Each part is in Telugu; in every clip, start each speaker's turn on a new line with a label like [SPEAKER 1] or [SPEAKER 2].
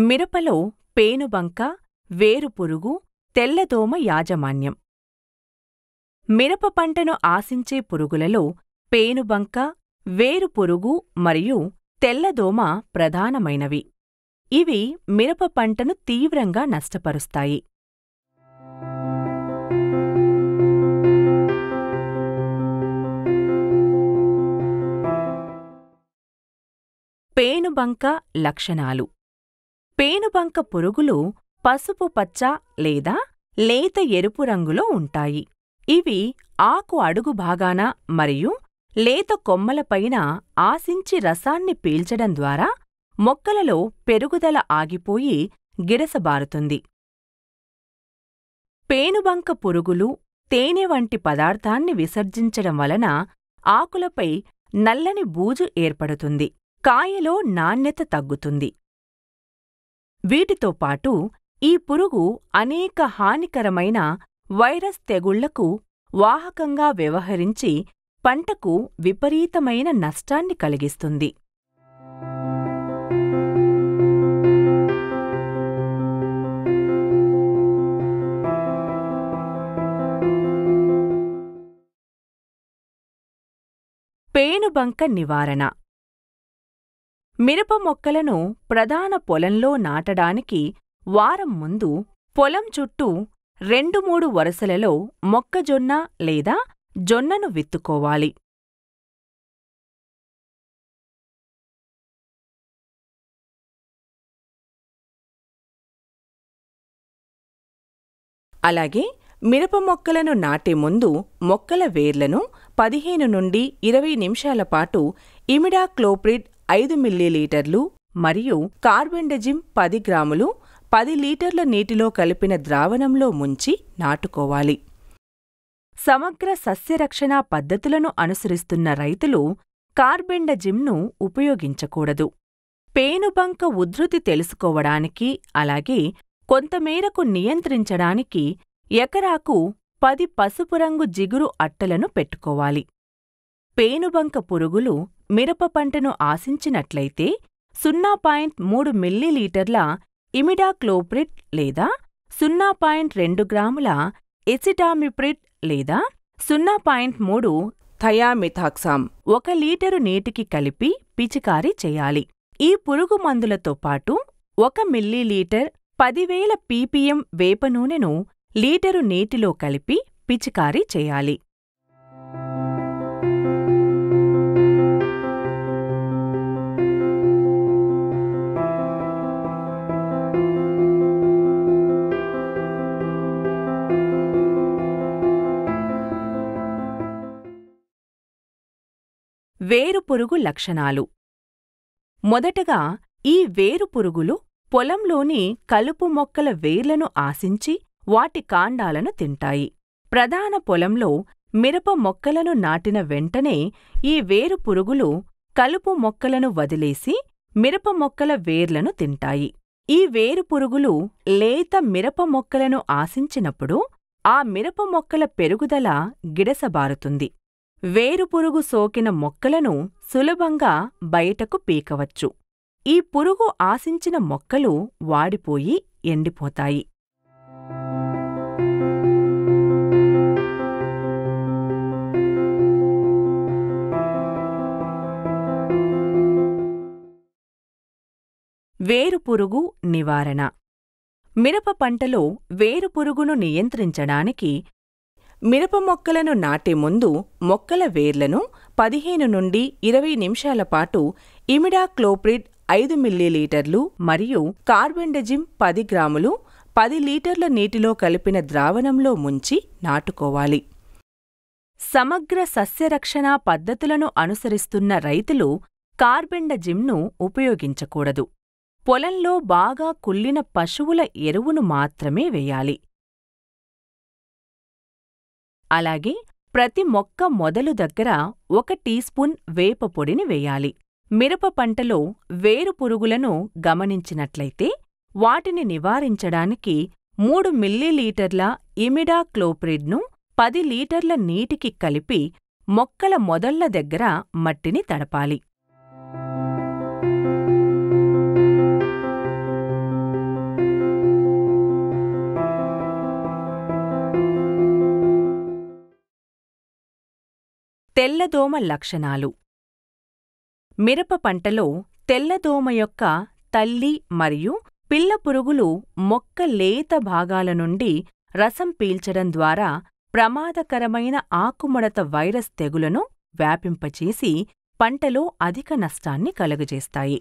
[SPEAKER 1] మిరపలో పేనుబంక వేరుపురుగు తెల్లదోమ యాజమాన్యం మిరప పంటను ఆశించే పురుగులలో పేనుబంక వేరుపురుగు మరియు తెల్లదోమ ప్రధానమైనవి ఇవి మిరప పంటను తీవ్రంగా నష్టపరుస్తాయి పేనుబంక లక్షణాలు పేనుబంక పురుగులు పసుపు పచ్చ లేదా లేత ఎరుపు రంగులో ఉంటాయి ఇవి ఆకు అడుగు భాగాన మరియు లేత కొమ్మలపైన ఆశించి రసాన్ని పీల్చడం ద్వారా మొక్కలలో పెరుగుదల ఆగిపోయి గిరసబారుతుంది పేనుబంక పురుగులు తేనె వంటి పదార్థాన్ని విసర్జించడం వలన ఆకులపై నల్లని బూజు ఏర్పడుతుంది కాయలో నాణ్యత తగ్గుతుంది వీటితో పాటు ఈ పురుగు అనేక హానికరమైన వైరస్ తెగుళ్లకు వాహకంగా వ్యవహరించి పంటకు విపరీతమైన నష్టాన్ని కలిగిస్తుంది పేనుబంక నివారణ మిరప మొక్కలను ప్రధాన పొలంలో నాటడానికి వారం ముందు పొలం చుట్టూ రెండు మూడు వరుసలలో మొక్కజొన్న లేదా జొన్నను విత్తుకోవాలి అలాగే మిరప మొక్కలను నాటే ముందు మొక్కల వేర్లను పదిహేను నుండి ఇరవై నిమిషాల పాటు ఇమిడాక్లోప్రిడ్ ఐదు మిల్లీలీటర్లు మరియు కార్బెండజిమ్ పది గ్రాములు పది లీటర్ల నీటిలో కలిపిన ద్రావణంలో ముంచి నాటుకోవాలి సమగ్ర సస్యరక్షణ పద్ధతులను అనుసరిస్తున్న రైతులు కార్బెండజిమ్ను ఉపయోగించకూడదు పేనుబంక ఉధృతి తెలుసుకోవడానికి అలాగే కొంతమేరకు నియంత్రించడానికి ఎకరాకు పది పసుపు రంగు జిగురు అట్టలను పెట్టుకోవాలి పేనుబంక పురుగులు మిరప పంటను ఆశించినట్లయితే సున్నా పాయింట్ మూడు మిల్లీలీటర్ల ఇమిడాక్లోప్రిడ్ లేదా సున్నా పాయింట్ రెండు గ్రాముల ఎసిటామిప్రిడ్ లేదా సున్నా పాయింట్ మూడు థయామిథాక్సామ్ ఒక లీటరు నీటికి కలిపి పిచికారీ చేయాలి ఈ పురుగు మందులతో పాటు ఒక మిల్లీలీటర్ పదివేల పీపీఎం వేప నూనెను లీటరు నీటిలో కలిపి పిచికారీ చేయాలి వేరుపురుగు లక్షణాలు మొదటగా ఈ వేరుపురుగులు పొలంలోని కలుపు మొక్కల వేర్లను ఆశించి వాటి కాండాలను తింటాయి ప్రధాన పొలంలో మిరప మొక్కలను నాటిన వెంటనే ఈ వేరుపురుగులు కలుపు మొక్కలను వదిలేసి మిరప మొక్కల వేర్లను తింటాయి ఈ వేరుపురుగులు లేత మిరప మొక్కలను ఆశించినప్పుడు ఆ మిరప మొక్కల పెరుగుదల గిడసబారుతుంది వేరుపురుగు సోకిన మొక్కలను సులభంగా బయటకు పీకవచ్చు ఈ పురుగు ఆశించిన మొక్కలు వాడిపోయి ఎండిపోతాయి వేరుపురుగు నివారణ మిరప పంటలో వేరుపురుగును నియంత్రించడానికి మిరప మొక్కలను నాటే ముందు మొక్కల వేర్లను పదిహేను నుండి ఇరవై నిమిషాల పాటు ఇమిడాక్లోప్రిడ్ ఐదు మిల్లీలీటర్లు మరియు కార్బెండజిమ్ పది గ్రాములు పది లీటర్ల నీటిలో కలిపిన ద్రావణంలో ముంచి నాటుకోవాలి సమగ్ర సస్యరక్షణ పద్ధతులను అనుసరిస్తున్న రైతులు కార్బెండజిమ్ను ఉపయోగించకూడదు పొలంలో బాగా కుళ్ళిన పశువుల ఎరువును మాత్రమే వేయాలి అలాగే ప్రతి మొక్క మొదలు దగ్గర ఒక టీస్పూన్ వేప పొడిని వేయాలి మిరప పంటలో వేరు పురుగులను గమనించినట్లయితే వాటిని నివారించడానికి మూడు మిల్లీలీటర్ల ఇమిడాక్లోప్రిడ్ను పది లీటర్ల నీటికి కలిపి మొక్కల మొదళ్ల దగ్గర మట్టిని తడపాలి తెల్లదోమ లక్షణాలు మిరప పంటలో తెల్లదోమ యొక్క తల్లి మరియు పిల్ల పురుగులు మొక్క లేత భాగాల నుండి రసం పీల్చడం ద్వారా ప్రమాదకరమైన ఆకుముడత వైరస్ తెగులను వ్యాపింపచేసి పంటలో అధిక నష్టాన్ని కలుగజేస్తాయి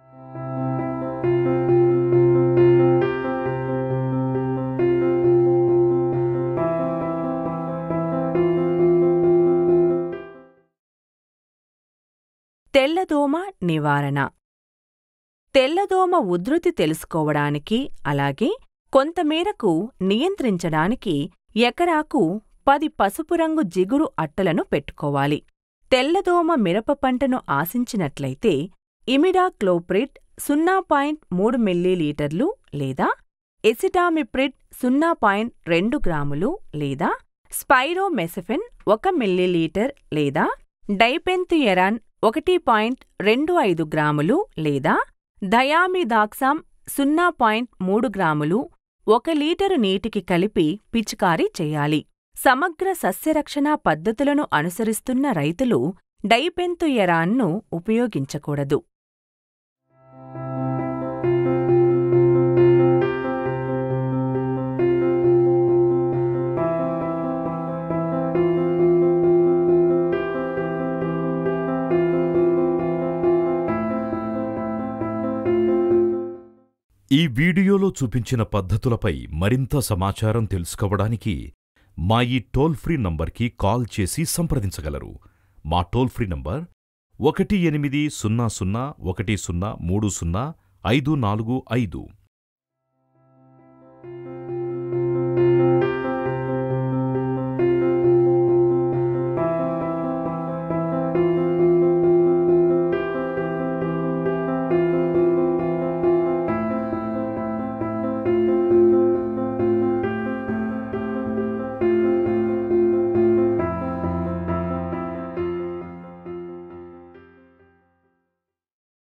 [SPEAKER 1] తెల్లదోమ నివారణ తెల్లదోమ ఉధృతి తెలుసుకోవడానికి అలాగే కొంతమేరకు నియంత్రించడానికి ఎకరాకు పది పసుపు రంగు జిగురు అట్టలను పెట్టుకోవాలి తెల్లదోమ మిరప పంటను ఆశించినట్లయితే ఇమిడాక్లోప్రిడ్ సున్నా పాయింట్ మూడు మిల్లీలీటర్లు లేదా ఎసిటామిప్రిడ్ సున్నా పాయింట్ రెండు గ్రాములు లేదా స్పైరోమెసఫిన్ ఒక మిల్లీలీటర్ లేదా డైపెంథియరాన్ ఒకటి పాయింట్ రెండు ఐదు గ్రాములు లేదా థయామిదాక్సామ్ సున్నా పాయింట్ మూడు గ్రాములు ఒక లీటరు నీటికి కలిపి పిచికారీ చేయాలి సమగ్ర సస్యరక్షణా పద్ధతులను అనుసరిస్తున్న రైతులు డైపెంతుయరాన్ను ఉపయోగించకూడదు
[SPEAKER 2] ఈ వీడియోలో చూపించిన పద్ధతులపై మరింత సమాచారం తెలుసుకోవడానికి మా ఈ టోల్ ఫ్రీ నంబర్కి కాల్ చేసి సంప్రదించగలరు మా టోల్ ఫ్రీ నంబర్ ఒకటి ఎనిమిది సున్నా సున్నా ఒకటి సున్నా మూడు సున్నా ఐదు నాలుగు ఐదు